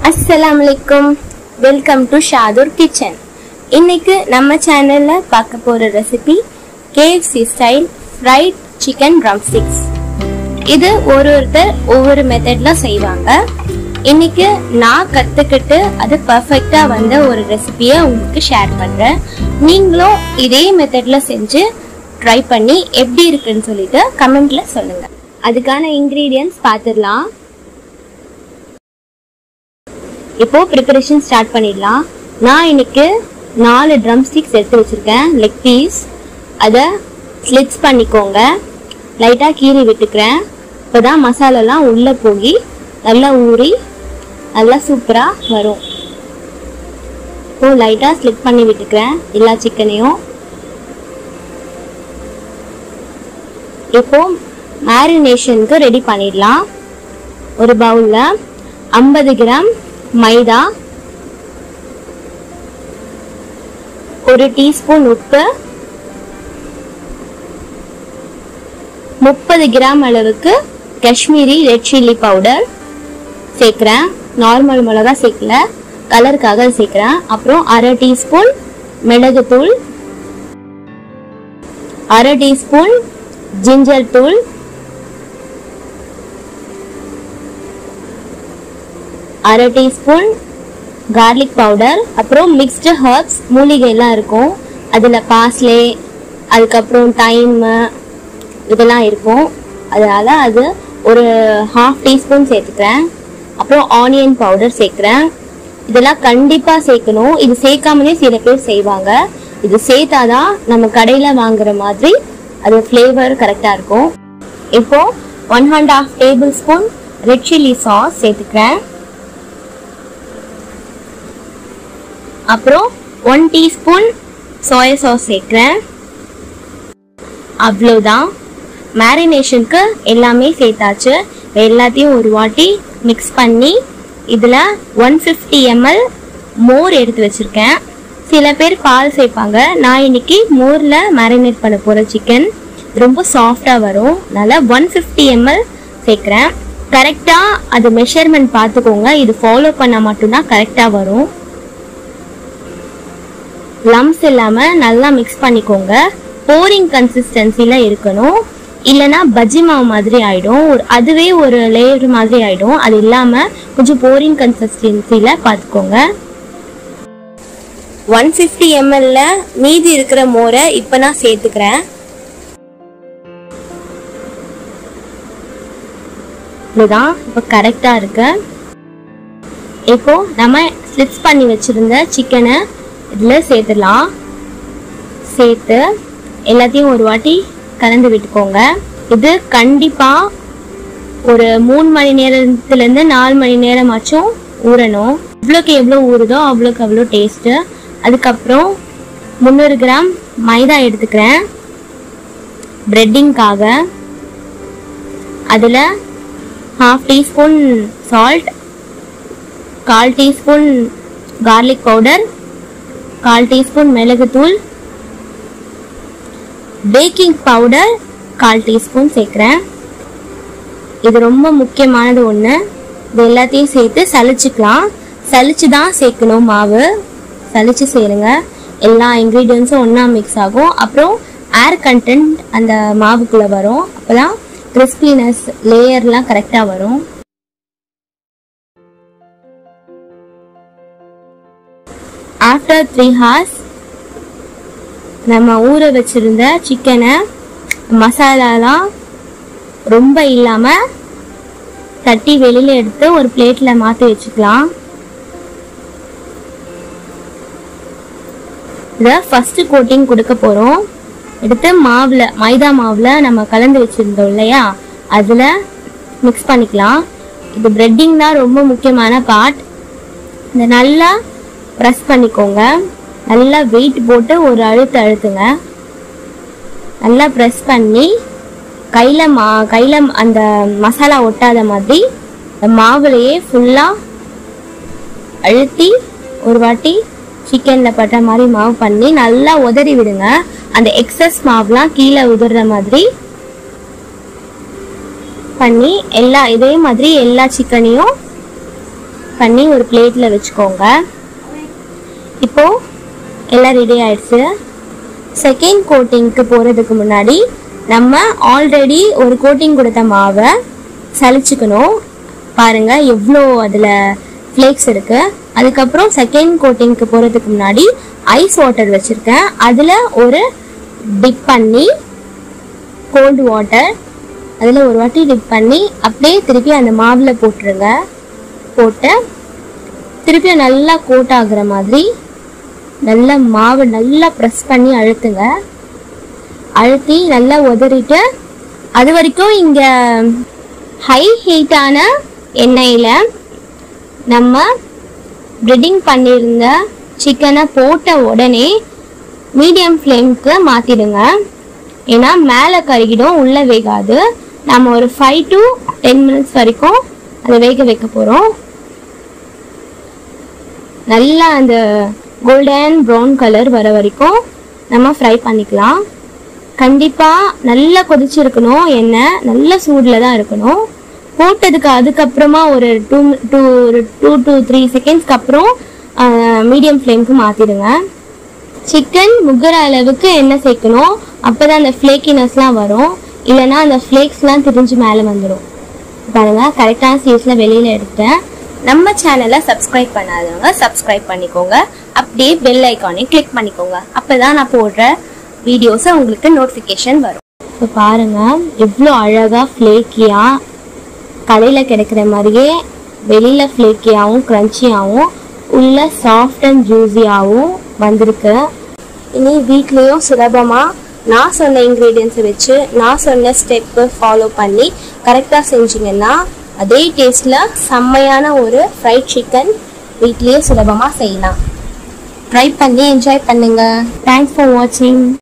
அஸ்ஸலாமு அலைக்கும் welcome to ஷாதூர் kitchen இன்னைக்கு நம்ம சேனல்ல பார்க்க போற recipe KFC style fried chicken drumsticks இது ஒரு ஒருத்தர் ஒவ்வொரு மெத்தட்ல செய்வாங்க இன்னைக்கு நான் கத்துக்கிட்டு அது பர்ஃபெக்டா வந்த ஒரு ரெசிபியை உங்களுக்கு ஷேர் பண்றேன் நீங்களும் இதே மெத்தட்ல செஞ்சு ட்ரை பண்ணி எப்படி இருக்குன்னு சொல்லிட்டு கமெண்ட்ல சொல்லுங்க அதுக்கான இன்கிரீடியன்ஸ் பார்த்துடலாம் இப்போ ப்ரிப்பரேஷன் ஸ்டார்ட் பண்ணிடலாம் நான் இன்னைக்கு நாலு ட்ரம் ஸ்டிக்ஸ் எடுத்து வச்சிருக்கேன் லெக் பீஸ் அதை ஸ்லிட்ஸ் பண்ணிக்கோங்க லைட்டாக கீறி விட்டுக்கிறேன் இப்போதான் மசாலாலாம் உள்ளே போய் நல்லா ஊறி நல்லா சூப்பராக வரும் இப்போ லைட்டாக ஸ்லிட் பண்ணி விட்டுக்கிறேன் எல்லா சிக்கனையும் இப்போ மேரினேஷனுக்கு ரெடி பண்ணிடலாம் ஒரு பவுலில் ஐம்பது கிராம் மைதா ஒரு டீஸ்பூன் உப்பு முப்பது கிராம் அளவுக்கு காஷ்மீரி ரெட் சில்லி பவுடர் சேர்க்குறேன் நார்மல் மிளகா சேர்க்கல கலருக்காக சேர்க்குறேன் அப்புறம் அரை டீஸ்பூன் மிளகுத்தூள் அரை டீஸ்பூன் ஜிஞ்சர் தூள் அரை டீஸ்பூன் கார்லிக் பவுடர் அப்புறம் மிக்ஸ்டு ஹர்ப்ஸ் மூலிகைலாம் இருக்கும் அதில் பாஸ்லே அதுக்கப்புறம் டைமு இதெல்லாம் இருக்கும் அதனால் அது ஒரு ஹாஃப் டீஸ்பூன் சேர்த்துக்கிறேன் அப்புறம் ஆனியன் பவுடர் சேர்க்குறேன் இதெல்லாம் கண்டிப்பாக சேர்க்கணும் இது சேர்க்காமலே சில பேர் செய்வாங்க இது சேர்த்தாதான் நம்ம கடையில் வாங்குற மாதிரி அது ஃப்ளேவர் கரெக்டாக இருக்கும் இப்போ one and half tablespoon red chilli sauce சேர்த்துக்கிறேன் அப்புறம் ஒன் டீஸ்பூன் சோயா சாஸ் சேர்க்குறேன் அவ்வளோதான் மேரினேஷனுக்கு எல்லாமே சேர்த்தாச்சு எல்லாத்தையும் ஒரு வாட்டி மிக்ஸ் பண்ணி இதில் ஒன் ஃபிஃப்டி எம்எல் மோர் எடுத்து வச்சுருக்கேன் சில பேர் பால் சேர்ப்பாங்க நான் இன்னைக்கு மோரில் மேரினேட் பண்ண போகிற சிக்கன் ரொம்ப சாஃப்டாக வரும் அதனால் ஒன் ஃபிஃப்டி எம்எல் சேர்க்குறேன் கரெக்டாக அது மெஷர்மெண்ட் பார்த்துக்கோங்க இது ஃபாலோ பண்ணால் மட்டும்தான் கரெக்டாக வரும் லம்ஸ் இல்லாமல் நல்லா மிக்ஸ் பண்ணிக்கோங்க போரிங் கன்சிஸ்டன்சியில் இருக்கணும் இல்லைன்னா பஜ்ஜி மாவு மாதிரி ஆகிடும் ஒரு அதுவே ஒரு லேயர் மாதிரி ஆகிடும் அது இல்லாமல் கொஞ்சம் போரிங் கன்சிஸ்டன்சியில் பார்த்துக்கோங்க ஒன் ஃபிஃப்டி எம்எல்ல மீதி இருக்கிற மோரை இப்போ நான் சேர்த்துக்கிறேன் இதுதான் இப்போ கரெக்டாக இருக்கு இப்போ நம்ம ஸ்லிப்ஸ் பண்ணி வச்சிருந்த சிக்கனை இதில் சேர்த்துடலாம் சேர்த்து எல்லாத்தையும் ஒரு வாட்டி கலந்து விட்டுக்கோங்க இது கண்டிப்பாக ஒரு மூணு மணி நேரத்துலேருந்து நாலு மணி நேரமாச்சும் ஊறணும் எவ்வளோக்கு எவ்வளோ ஊறுதோ அவ்வளோக்கு அவ்வளோ டேஸ்ட்டு அதுக்கப்புறம் முந்நூறு கிராம் மைதா எடுத்துக்கிறேன் ப்ரெட்டிங்காக அதில் ஹாஃப் டீஸ்பூன் சால்ட் கால் டீஸ்பூன் கார்லிக் பவுடர் கால் டீஸ்பூன் மிளகுத்தூள் பேக்கிங் பவுடர் கால் டீஸ்பூன் சேர்க்குறேன் இது ரொம்ப முக்கியமானது ஒன்று இது எல்லாத்தையும் சேர்த்து சலிச்சுக்கலாம் சலிச்சு தான் சேர்க்கணும் மாவு சலிச்சு சேருங்க எல்லா இன்க்ரீடியன்ஸும் ஒன்றா மிக்ஸ் ஆகும் அப்புறம் ஏர் கண்டென்ட் அந்த மாவுக்குள்ளே வரும் அப்போ தான் கிறிஸ்பினஸ் லேயர்லாம் கரெக்டாக வரும் ஆஃப்டர் த்ரீ ஹார்ஸ் நம்ம ஊற வச்சிருந்த சிக்கனை மசாலாலாம் ரொம்ப இல்லாமல் தட்டி வெளியில் எடுத்து ஒரு பிளேட்டில் மாற்றி வச்சுக்கலாம் இதை ஃபஸ்ட்டு கோட்டிங் கொடுக்க போகிறோம் எடுத்து மாவில் மைதா மாவில் நம்ம கலந்து வச்சுருந்தோம் இல்லையா அதில் மிக்ஸ் பண்ணிக்கலாம் இது ப்ரெட்டிங் தான் ரொம்ப முக்கியமான பார்ட் இதை நல்லா ப்ரெஸ் பண்ணிக்கோங்க நல்லா வெயிட் போட்டு ஒரு அழுத்து அழுத்துங்க நல்லா ப்ரெஸ் பண்ணி கையில் மா கையில் அந்த மசாலா ஒட்டாத மாதிரி இந்த மாவுலையே ஃபுல்லாக அழுத்தி ஒரு வாட்டி சிக்கனில் பட்ட மாதிரி மாவு பண்ணி நல்லா உதறி விடுங்க அந்த எக்ஸஸ் மாவுலாம் கீழே உதிர்ற மாதிரி பண்ணி எல்லா இதே மாதிரி எல்லா சிக்கனையும் பண்ணி ஒரு பிளேட்டில் வச்சுக்கோங்க இப்போ எல்லாம் ரெடி ஆயிடுச்சு செகண்ட் கோட்டிங்க்கு போகிறதுக்கு முன்னாடி நம்ம ஆல்ரெடி ஒரு கோட்டிங் கொடுத்த மாவை சலிச்சுக்கணும் பாருங்க எவ்வளோ அதில் ஃப்ளேக்ஸ் இருக்கு அதுக்கப்புறம் செகண்ட் கோட்டிங்க்கு போகிறதுக்கு முன்னாடி ஐஸ் வாட்டர் வச்சுருக்கேன் அதில் ஒரு டிப் பண்ணி கோல்டு வாட்டர் அதில் ஒரு வாட்டி டிப் பண்ணி அப்படியே திருப்பி அந்த மாவில் போட்டுருங்க போட்டு திருப்பி நல்லா கோட் ஆகுற மாதிரி நல்லா மாவு நல்லா ப்ரெஸ் பண்ணி அழுத்துங்க அழுத்தி நல்லா உதறிட்டு அது வரைக்கும் இங்கே ஹை ஹீட்டான எண்ணெயில் நம்ம ப்ரெட்டிங் பண்ணியிருந்த சிக்கனை போட்ட உடனே மீடியம் ஃப்ளேம்க்கு மாற்றிடுங்க ஏன்னா மேலே கருகிடும் உள்ளே வேகாது நம்ம ஒரு ஃபைவ் டு டென் மினிட்ஸ் வரைக்கும் அதை வேக வைக்க போகிறோம் நல்லா அந்த கோல்டன் ப்ரௌன் கலர் வர வரைக்கும் நம்ம ஃப்ரை பண்ணிக்கலாம் கண்டிப்பாக நல்லா கொதிச்சிருக்கணும் எண்ணெய் நல்ல சூடில் தான் இருக்கணும் போட்டதுக்கு அதுக்கப்புறமா ஒரு டூ டூ ஒரு டூ டு த்ரீ செகண்ட்ஸ்க்கு அப்புறம் மீடியம் ஃப்ளேம்க்கு மாற்றிடுங்க சிக்கன் முகிற அளவுக்கு எண்ணெய் சேர்க்கணும் அப்போ தான் அந்த ஃப்ளேக்கினஸ்லாம் வரும் இல்லைன்னா அந்த ஃப்ளேக்ஸ்லாம் திரிஞ்சு மேலே வந்துடும் பாருங்க கரெக்டான சீஸில் வெளியில் எடுத்தேன் நம்ம சேனலை சப்ஸ்கிரைப் பண்ணாதவங்க சப்ஸ்கிரைப் பண்ணிக்கோங்க அப்படியே பெல் ஐக்கானையும் கிளிக் பண்ணிக்கோங்க அப்போ தான் நான் போடுற வீடியோஸை உங்களுக்கு நோட்டிஃபிகேஷன் வரும் இப்போ பாருங்க எவ்வளோ அழகாக ஃப்ளேக்கியாக கடையில் கிடைக்கிற மாதிரியே வெளியில் ஃப்ளேக்கியாகவும் க்ரன்ச்சியாகவும் உள்ள சாஃப்ட் அண்ட் ஜூஸியாகவும் வந்திருக்கு இனி வீட்லேயும் சுலபமாக நான் சொன்ன இன்க்ரீடியன்ஸை வச்சு நான் சொன்ன ஸ்டெப்பு ஃபாலோ பண்ணி கரெக்டாக செஞ்சீங்கன்னா அதே டேஸ்ட்டில் செம்மையான ஒரு ஃப்ரைட் சிக்கன் வீட்லேயே சுலபமாக செய்யலாம் ட்ரை பண்ணி என்ஜாய் பண்ணுங்க தேங்க்ஸ் ஃபார் வாட்சிங்